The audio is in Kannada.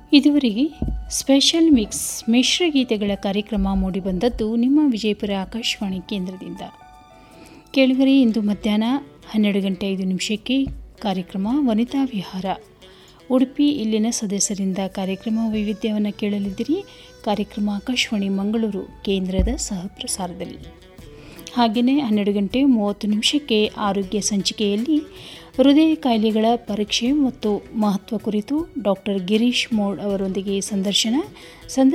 ಇದುವರೆಗೆ ಸ್ಪೆಷಲ್ ಮಿಕ್ಸ್ ಮಿಶ್ರಗೀತೆಗಳ ಕಾರ್ಯಕ್ರಮ ಮೂಡಿಬಂದದ್ದು ನಿಮ್ಮ ವಿಜಯಪುರ ಆಕಾಶವಾಣಿ ಕೇಂದ್ರದಿಂದ ಕೇಳುಗರೆ ಇಂದು ಮಧ್ಯಾಹ್ನ ಹನ್ನೆರಡು ಗಂಟೆ ಐದು ನಿಮಿಷಕ್ಕೆ ಕಾರ್ಯಕ್ರಮ ವನಿತಾ ವಿಹಾರ ಉಡುಪಿ ಇಲ್ಲಿನ ಸದಸ್ಯರಿಂದ ಕಾರ್ಯಕ್ರಮ ವೈವಿಧ್ಯವನ್ನು ಕೇಳಲಿದ್ದೀರಿ ಕಾರ್ಯಕ್ರಮ ಆಕಾಶವಾಣಿ ಮಂಗಳೂರು ಕೇಂದ್ರದ ಸಹ ಪ್ರಸಾರದಲ್ಲಿ ಹಾಗೆಯೇ ಹನ್ನೆರಡು ಗಂಟೆ ಮೂವತ್ತು ನಿಮಿಷಕ್ಕೆ ಆರೋಗ್ಯ ಸಂಚಿಕೆಯಲ್ಲಿ ಹೃದಯ ಕಾಯಿಲೆಗಳ ಪರೀಕ್ಷೆ ಮತ್ತು ಮಹತ್ವ ಕುರಿತು ಡಾಕ್ಟರ್ ಗಿರೀಶ್ ಮೋಡ್ ಅವರೊಂದಿಗೆ ಸಂದರ್ಶನ ಸಂದರ್ಶನ